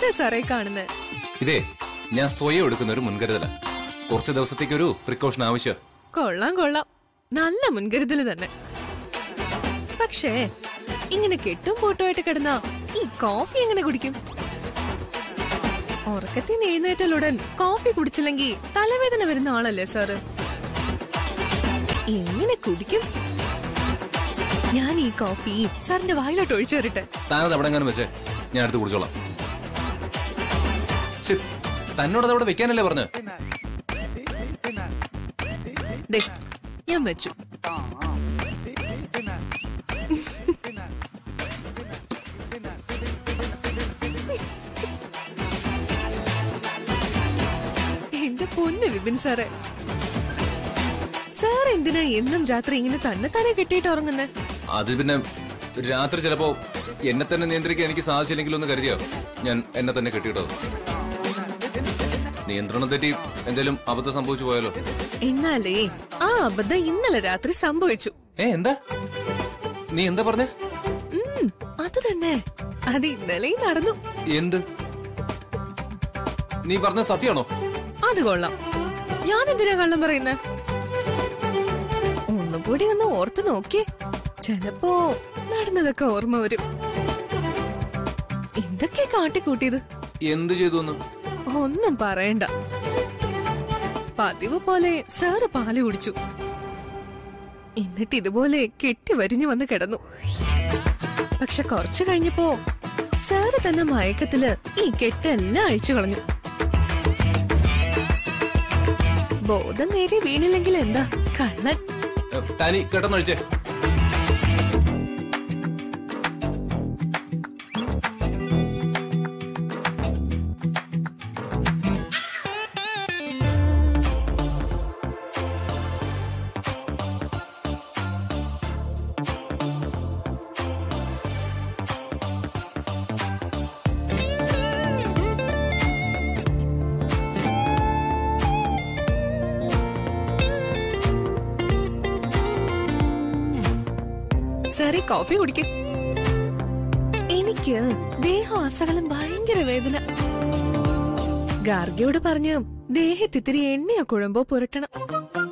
എപ്പോഴാ സാറേ കാണുന്നത് ഇതേ ഞാൻ സ്വയം എടുക്കുന്ന ഒരു മുൻകരുതല കുറച്ച് ദിവസത്തേക്ക് ഒരു പ്രിക്കോഷൻ ആവശ്യം കൊള്ളാം കൊള്ളാം നല്ല മുൻകരുതൽ തന്നെ പക്ഷേ ഇങ്ങനെ കെട്ടും പോട്ടുമായിട്ട് കിടന്ന ഈ കോഫി എങ്ങനെ കുടിക്കും ഉറക്കത്തിൽ നിന്ന് എഴുന്നേറ്റലുടൻ കോഫി കുടിച്ചില്ലെങ്കിൽ തലവേദന വരുന്ന ആളല്ലേ സാറ് എങ്ങനെ കുടിക്കും ഞാൻ ഈ കോഫി സാറിന്റെ വായിലോട്ട് ഒഴിച്ചു തരട്ടെ താനത് അവിടെ എങ്ങനെ വെച്ചേ ഞാൻ എടുത്ത് കുടിച്ചോളാം ഛെ, തന്നോടത് അവിടെ വെക്കാനല്ലേ പറഞ്ഞു ദേ ഞാൻ വെച്ചു എന്റെ പൊന്ന് വിപിൻ സാറേ സാർ എന്തിനാ എന്നും രാത്രി ഇങ്ങനെ തന്നെ തന്നെ കെട്ടിയിട്ട് ഉറങ്ങുന്നേ അത് പിന്നെ രാത്രി ചിലപ്പോ എന്നെ തന്നെ നിയന്ത്രിക്കാൻ എനിക്ക് സാധിച്ചില്ലെങ്കിലും ഒന്ന് കരുതിയോ ഞാൻ എന്നെ തന്നെ കെട്ടിയിട്ടത് നിയന്ത്രണം തെറ്റി എന്തെങ്കിലും അബദ്ധം സംഭവിച്ചു പോയാലോ എന്നാലേ ആ അബദ്ധം ഇന്നലെ രാത്രി സംഭവിച്ചു ഏ എന്താ നീ എന്താ പറഞ്ഞ ഉം, അത് തന്നെ അത് ഇന്നലെയും നടന്നു എന്ത് നീ പറഞ്ഞ സത്യാണോ അത് കൊള്ളാം ഞാൻ എന്തിനാ കള്ളം പറയുന്നേ ഒന്നുകൂടി ഒന്ന് ഓർത്ത് നോക്കിയേ ചിലപ്പോ നടന്നതൊക്കെ ഓർമ്മ വരും എന്തൊക്കെ കാട്ടിക്കൂട്ടിയത് എന്ത് ചെയ്തു എന്ന് ഒന്നും പറയണ്ട പതിവ് പോലെ സാറ് പാല് കുടിച്ചു എന്നിട്ട് ഇതുപോലെ കെട്ടി വരിഞ്ഞു വന്ന് കിടന്നു പക്ഷെ കുറച്ചു കഴിഞ്ഞപ്പോ സാറ് തന്നെ മയക്കത്തില് ഈ കെട്ടെല്ലാം അഴിച്ചു കളഞ്ഞു ബോധം നേരെ വീണില്ലെങ്കിൽ എന്താ കള്ളൻ ഏ, താനി കേട്ടെന്നൊഴിച്ചേ സാറി കോഫി കുടിക്ക് എനിക്ക് ദേഹം അസകലം ഭയങ്കര വേദന ഗാർഗിയോട് പറഞ്ഞ് ദേഹത്തിത്തിരി എണ്ണയോ കുഴമ്പോ പുരട്ടണം